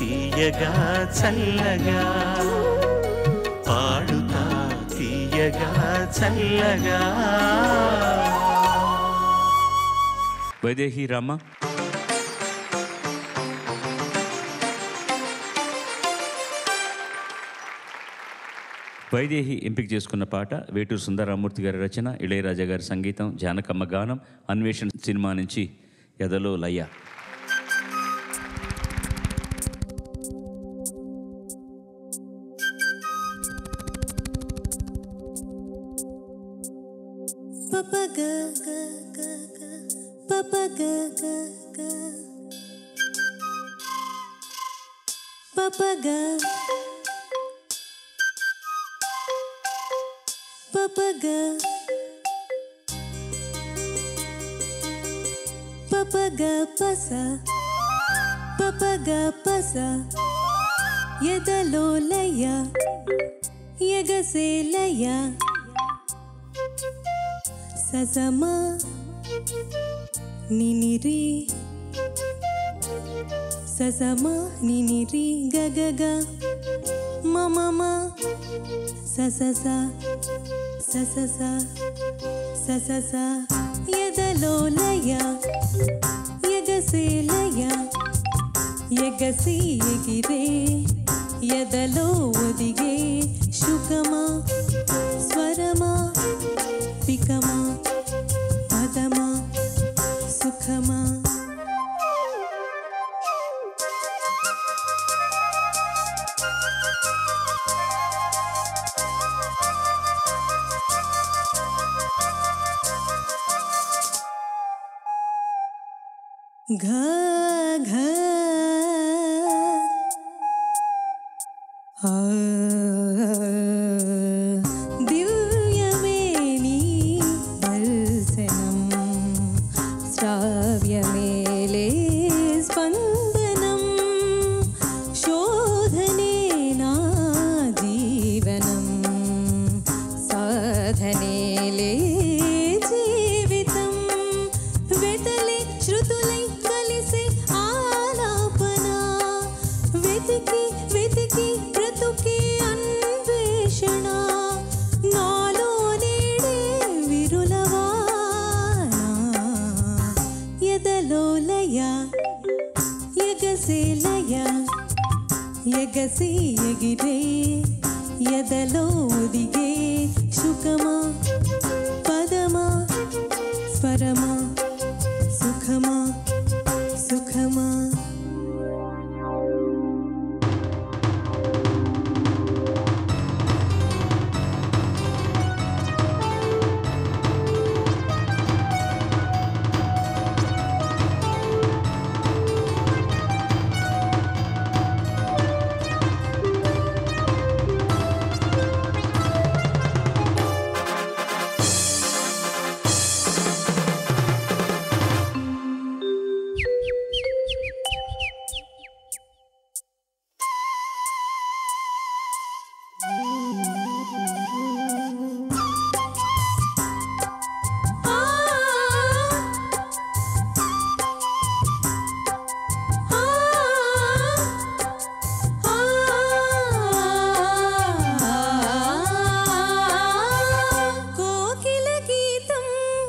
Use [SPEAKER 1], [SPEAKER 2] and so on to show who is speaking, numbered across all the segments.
[SPEAKER 1] తీయగా చల్లగా పాడుతా తీయగా చల్లగా
[SPEAKER 2] వైదేహి రామ వైదేహి ఎంపిక చేసుకున్న పాట వేటూరు సుందరరామూర్తి గారి రచన ఇళయరాజా గారి సంగీతం జానకమ్మ గానం అన్వేషణ సినిమా నుంచి ఎదలో లయ
[SPEAKER 3] Papa ga ga ga ga Papa ga ga ga Papa ga Papa ga Papa ga pasa Papa ga pasa ఎదలో లయ ఎగసే లయ సజమా నినిరి సజమా నినిరి గగగ మమమ ససస ససస ససస ఎదలో లయ ఎగసే లయ ఎగసి ఎగిరే ఎదలో ఒదిగే శుకమా స్వరమా పికమా పదమా సుఖమా घ घ ఆ దివ్యమేని దర్శనం శ్రావ్యమేలే స్పందనం శోధనే నా జీవనం సాధనేలే జీవితం వెతలే శృతులై కలిసే ఆలాపన వెతికి వెతికి బ్రతుకే అన్వేషణ నాలో నేడే విరులవానా ఎదలో లయ ఎగసే లయ ఎగసి ఎగిరే ఎదలో ఒదిగే శుకమా పదమా స్వరమా సుఖమా సుఖమా కోకిల గీతం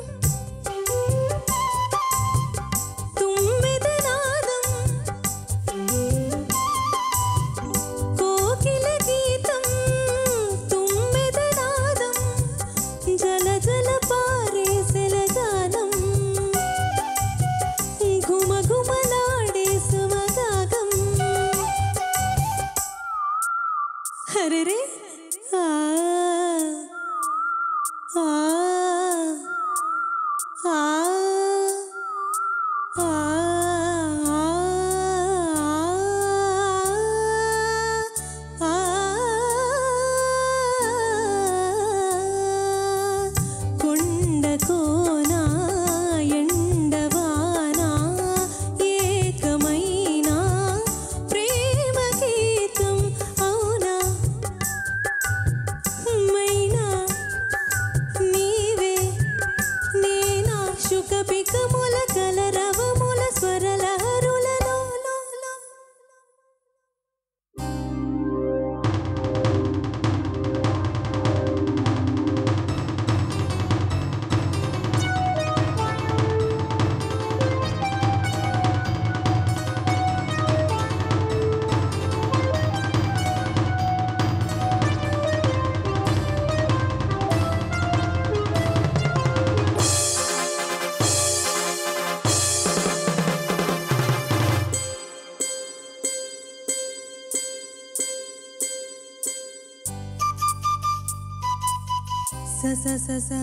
[SPEAKER 3] తుమ్మెద నాదం కోకిల గీతం తుమ్మెద నాదం జల జల పారేసెల గానం ఘుమ ఘుమలాడే సుమగాగం హరరే ఆ ఆ ఆ ఆ ఆ కొండ కోనా ఎండవానా ఏకమైనా ప్రేమ గీతం అవునా స స స స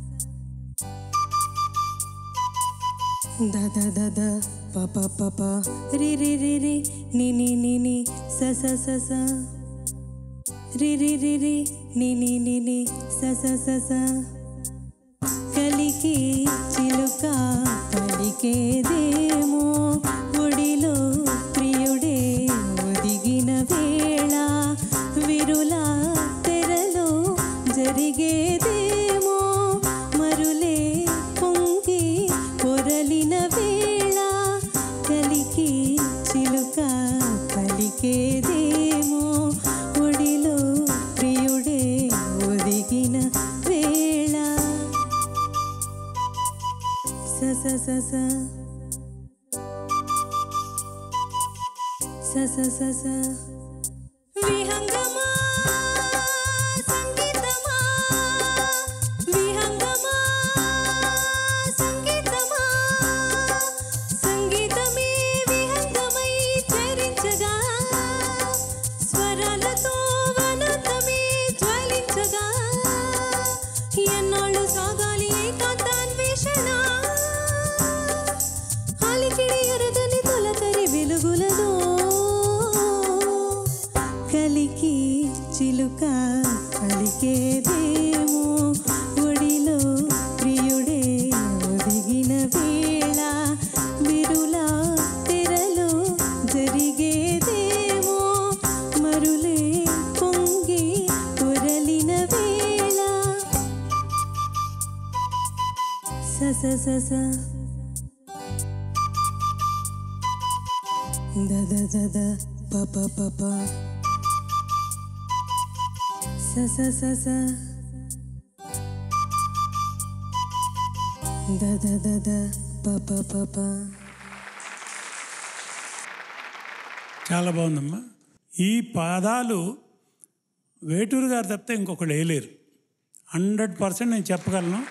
[SPEAKER 3] ద ద ద ద ప ప ప ప రి రి రి రి ని ని ని ని స స స స రి రి రి రి ని ని ని ని స స స స కలికి చిలుక పలికేదేమో ఒడిలో ప్రియుడే ఒదిగిన వేళ విరుల తెరలో జరిగేదేమో మరులే పొంగి పొరలిన వేళ కలికి చిలుక పలికేదేమో ఒడిలో ప్రియుడే ఒదిగిన వేళ స స స స స స స స విహంగమా సంగీతమా విహంగమా సంగీతమా సంగీతమే విహంగమై చరించగా స్వరాలతో వనతమే జ్వలించగా ఎన్నాళ్ళు సాగాలి ఏకాంతాన్వేషణ అలికిడి ఎరగని తొలకరి వెలుగులలో కలికి చిలుక పలికేదేమో ఒడిలో ప్రియుడే ఒదిగిన వేళ విరుల తెరలో జరిగేదేమో మరులే పొంగి పొరలిన వేళ స స స స ద ద ద ద ప ప ప ప స స స స ద ద ద ద ప ప ప ప
[SPEAKER 4] చాలా బాగుందమ్మా ఈ పాదాలు వేటూరు గారు తప్పితే ఇంకొకళ్ళు వేయలేరు హండ్రెడ్ పర్సెంట్ నేను చెప్పగలను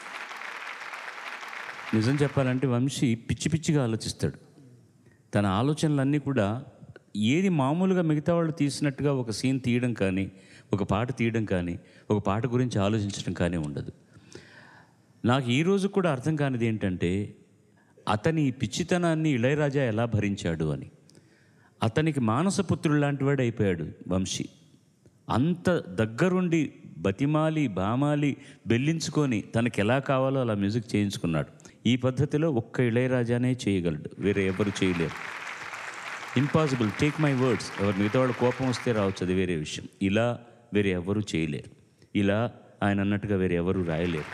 [SPEAKER 2] నిజం చెప్పాలంటే వంశీ పిచ్చి పిచ్చిగా ఆలోచిస్తాడు తన ఆలోచనలన్నీ కూడా ఏది మామూలుగా మిగతా వాళ్ళు తీసినట్టుగా ఒక సీన్ తీయడం కానీ ఒక పాట తీయడం కానీ ఒక పాట గురించి ఆలోచించడం కానీ ఉండదు నాకు ఈ రోజు కూడా అర్థం కానిది ఏంటంటే అతని ఈ పిచ్చితనాన్ని ఇళయరాజా ఎలా భరించాడు అని అతనికి మానసపుత్రుడు లాంటి వాడు అయిపోయాడు వంశీ అంత దగ్గరుండి బతిమాలి బామాలి బెల్లించుకొని తనకి ఎలా కావాలో అలా మ్యూజిక్ చేయించుకున్నాడు ఈ పద్ధతిలో ఒక్క ఇళయరాజానే చేయగలడు వేరే ఎవరు చేయలేరు ఇంపాసిబుల్ టేక్ మై వర్డ్స్ ఎవరు మిగతా వాళ్ళ కోపం వస్తే రావచ్చు అది వేరే విషయం ఇలా వేరే ఎవరు చేయలేరు ఇలా ఆయన అన్నట్టుగా వేరే ఎవరు రాయలేరు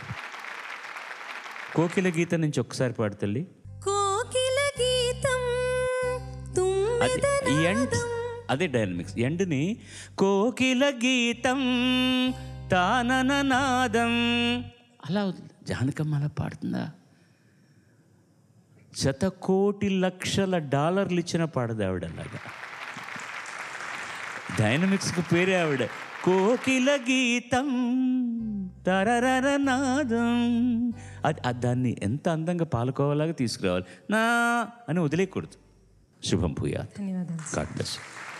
[SPEAKER 2] కోకిల గీత నుంచి ఒక్కసారి పాడు తల్లి
[SPEAKER 3] కోకిల గీతం
[SPEAKER 2] అది ఈ ఎండ్ అదే డైనమిక్స్ ఎండ్ని కోకిల గీతం తానన నాదం అలా వదిలే. జానకమ్మ అలా పాడుతుందా శత కోటి లక్షల డాలర్లు ఇచ్చిన పాడదు ఆవిడ అలాగా డైనమిక్స్కి పేరే ఆవిడ కోకిల గీతం తరరర నాదం అది అది దాన్ని ఎంత అందంగా పాలుకోవాలాగా తీసుకురావాలి నా అని వదిలేయకూడదు శుభం భూయా
[SPEAKER 3] ధన్యవాదాలు
[SPEAKER 2] గాడ్ బ్లెస్